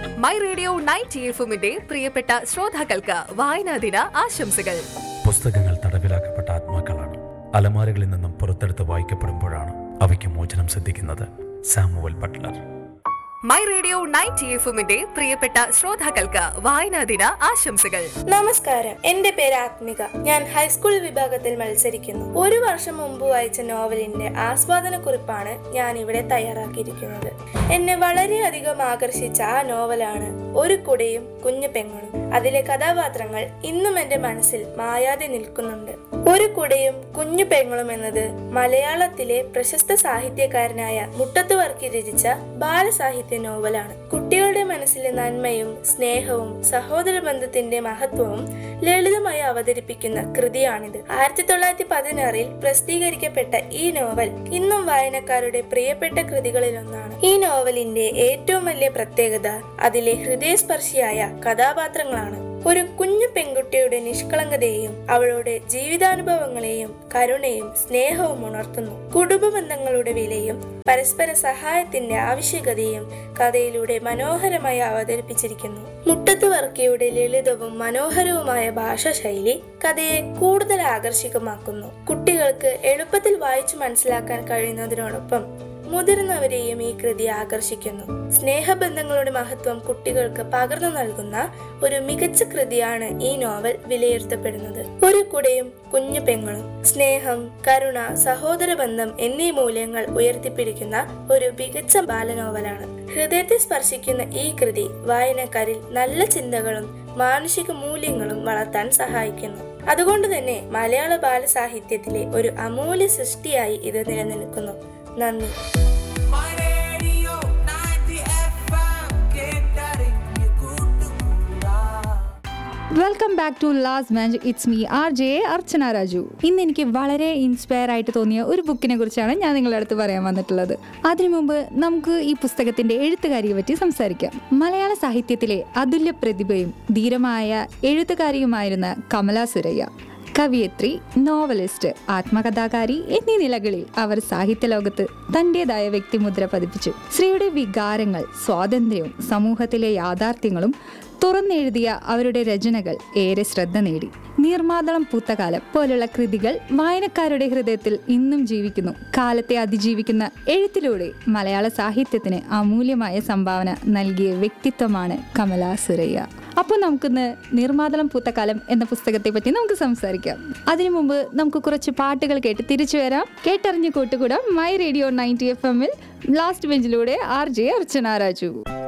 my radio ninety എഫുമിന്റെ പ്രിയപ്പെട്ട ശ്രോതാക്കൾക്ക് വായനാ ദിന ആശംസകൾ പുസ്തകങ്ങൾ തടവിലാക്കപ്പെട്ട ആത്മാക്കളാണ് അലമാരകളിൽ നിന്നും പുറത്തെടുത്ത് വായിക്കപ്പെടുമ്പോഴാണ് അവയ്ക്ക് മോചനം സിദ്ധിക്കുന്നത് Samuel Butler my radio ninety എഫുമിന്റെ പ്രിയപ്പെട്ട ശ്രോതാക്കൾക്ക് വായനാ ദിന ആശംസകൾ നമസ്കാരം എന്റെ പേര് ആത്മിക ഞാൻ ഹൈസ്കൂൾ വിഭാഗത്തിൽ മത്സരിക്കുന്നു ഒരു വർഷം മുമ്പ് വായിച്ച നോവലിന്റെ ആസ്വാദന കുറിപ്പാണ് ഞാൻ ഇവിടെ തയ്യാറാക്കിയിരിക്കുന്നത് എന്നെ വളരെയധികം ആകർഷിച്ച ആ നോവലാണ് ഒരു കുടയും കുഞ്ഞു പെങ്ങളും അതിലെ കഥാപാത്രങ്ങൾ ഇന്നും എന്റെ മനസ്സിൽ മായാതെ നിൽക്കുന്നുണ്ട് ഒരു കുടയും കുഞ്ഞു പെങ്ങളും എന്നത് മലയാളത്തിലെ പ്രശസ്ത സാഹിത്യകാരനായ മുട്ടത്ത് വർക്കി രചിച്ച ബാലസാഹിത്യ നോവലാണ് കുട്ടികളുടെ മനസ്സിലെ നന്മയും സ്നേഹവും സഹോദര ബന്ധത്തിന്റെ മഹത്വവും ലളിതമായി അവതരിപ്പിക്കുന്ന കൃതിയാണിത് ആയിരത്തി തൊള്ളായിരത്തി പതിനാറിൽ പ്രസിദ്ധീകരിക്കപ്പെട്ട ഈ നോവൽ ഇന്നും വായനക്കാരുടെ പ്രിയപ്പെട്ട കൃതികളിലൊന്നാണ് ഈ നോവലിന്റെ ഏറ്റവും വലിയ പ്രത്യേകത അതിലെ ഹൃദയസ്പർശിയായ കഥാപാത്രങ്ങളാണ് ഒരു കുഞ്ഞു പെൺകുട്ടിയുടെ നിഷ്കളങ്കതയെയും അവളുടെ ജീവിതാനുഭവങ്ങളെയും കരുണയും സ്നേഹവും ഉണർത്തുന്നു കുടുംബ ബന്ധങ്ങളുടെ വിലയും പരസ്പര സഹായത്തിന്റെ ആവശ്യകതയും കഥയിലൂടെ മനോഹരമായി അവതരിപ്പിച്ചിരിക്കുന്നു മുട്ടത്ത് വർക്കിയുടെ ലളിതവും മനോഹരവുമായ ഭാഷാശൈലി കഥയെ കൂടുതൽ ആകർഷകമാക്കുന്നു കുട്ടികൾക്ക് എളുപ്പത്തിൽ വായിച്ചു മനസ്സിലാക്കാൻ കഴിയുന്നതിനോടൊപ്പം മുതിർന്നവരെയും ഈ കൃതി ആകർഷിക്കുന്നു സ്നേഹബന്ധങ്ങളുടെ മഹത്വം കുട്ടികൾക്ക് പകർന്നു നൽകുന്ന ഒരു മികച്ച കൃതിയാണ് ഈ നോവൽ വിലയിരുത്തപ്പെടുന്നത് ഒരു കുടയും കുഞ്ഞു പെങ്ങളും സ്നേഹം കരുണ സഹോദര ബന്ധം എന്നീ മൂല്യങ്ങൾ ഉയർത്തിപ്പിടിക്കുന്ന ഒരു മികച്ച ബാലനോവലാണ് ഹൃദയത്തെ സ്പർശിക്കുന്ന ഈ കൃതി വായനക്കാരിൽ നല്ല ചിന്തകളും മാനുഷിക മൂല്യങ്ങളും വളർത്താൻ സഹായിക്കുന്നു അതുകൊണ്ട് തന്നെ മലയാള ബാലസാഹിത്യത്തിലെ ഒരു അമൂല്യ സൃഷ്ടിയായി ഇത് നിലനിൽക്കുന്നു നന്ദി My radio 90 FM കേട്ടറിഞ്ഞ് കൂട്ടുകൂടാ welcome back to last bench it's me R J Archana Raju ഇന്ന് എനിക്ക് വളരെ ഇൻസ്പയർ ആയിട്ട് തോന്നിയ ഒരു ബുക്കിനെ കുറിച്ചാണ് ഞാൻ നിങ്ങളുടെ അടുത്ത് പറയാൻ വന്നിട്ടുള്ളത് അതിനു മുമ്പ് നമുക്ക് ഈ പുസ്തകത്തിന്റെ എഴുത്തുകാരിയെ പറ്റി സംസാരിക്കാം മലയാള സാഹിത്യത്തിലെ അതുല്യ പ്രതിഭയും ധീരമായ എഴുത്തുകാരിയുമായിരുന്ന കമല സുരയ്യ കവിയത്രി നോവലിസ്റ്റ് ആത്മകഥാകാരി എന്നീ നിലകളിൽ അവർ സാഹിത്യ ലോകത്ത് തന്റേതായ വ്യക്തിമുദ്ര പതിപ്പിച്ചു സ്ത്രീയുടെ വികാരങ്ങൾ സ്വാതന്ത്ര്യവും സമൂഹത്തിലെ യാഥാർത്ഥ്യങ്ങളും തുറന്നെഴുതിയ അവരുടെ രചനകൾ ഏറെ ശ്രദ്ധ നേടി നീർമാതളം പൂത്തകാലം പോലുള്ള കൃതികൾ വായനക്കാരുടെ ഹൃദയത്തിൽ ഇന്നും ജീവിക്കുന്നു കാലത്തെ അതിജീവിക്കുന്ന എഴുത്തിലൂടെ മലയാള സാഹിത്യത്തിന് അമൂല്യമായ സംഭാവന നൽകിയ വ്യക്തിത്വമാണ് കമല സുരയ്യ അപ്പോൾ നമുക്കിന്ന് നീർമാതളം പൂത്തകാലം എന്ന പുസ്തകത്തെ പറ്റി നമുക്ക് സംസാരിക്കാം അതിനു മുമ്പ് നമുക്ക് കുറച്ച് പാട്ടുകൾ കേട്ട് തിരിച്ചു വരാം കേട്ടറിഞ്ഞ് കൂട്ടുകൂടാം മൈ റേഡിയോ നയൻറ്റി എഫ് എമ്മിൽ ലാസ്റ്റ് ബെഞ്ചിലൂടെ ആർ ജെ അർച്ചന രാജു